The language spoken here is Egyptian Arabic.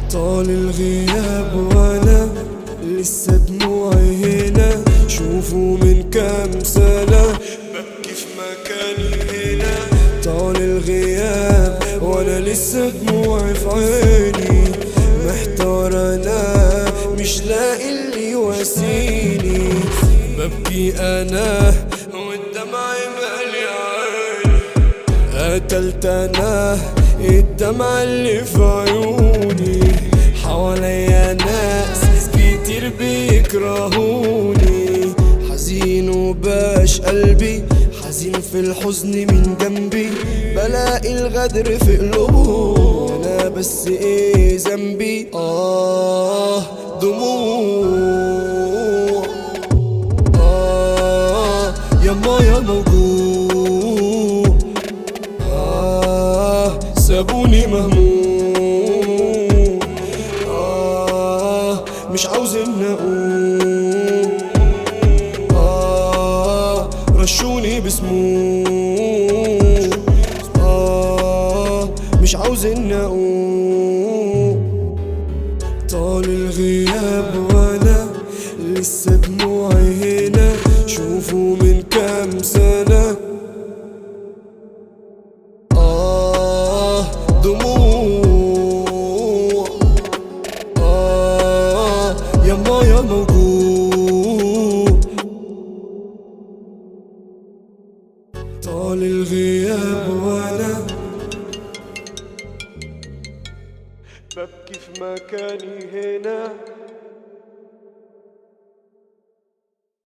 طال الغياب وانا لسه دموعي هنا شوفوا من كام سنة ببكي في مكاني هنا طال الغياب وانا لسه دموعي في عيني محتار انا مش لاقي اللي يواسيني ببكي انا والدمع مالي عيني قتلت انا الدمع اللي في عيوني حواليا ناس كتير بيكرهوني حزين وباش قلبي حزين في الحزن من جنبي بلاقي الغدر في قلوبهم انا بس ايه ذنبي اه دموع آه يما يا موجوع آه سابوني مهموم آه مش عاوز إن أقوم آه رشوني بسموم آه مش عاوز إن أقوم طال الغياب وانا لسه دموعي هنا شوفوا من كام سنة آه دموع آه يما يا موجوع طال الغياب وانا ببكي في مكاني هنا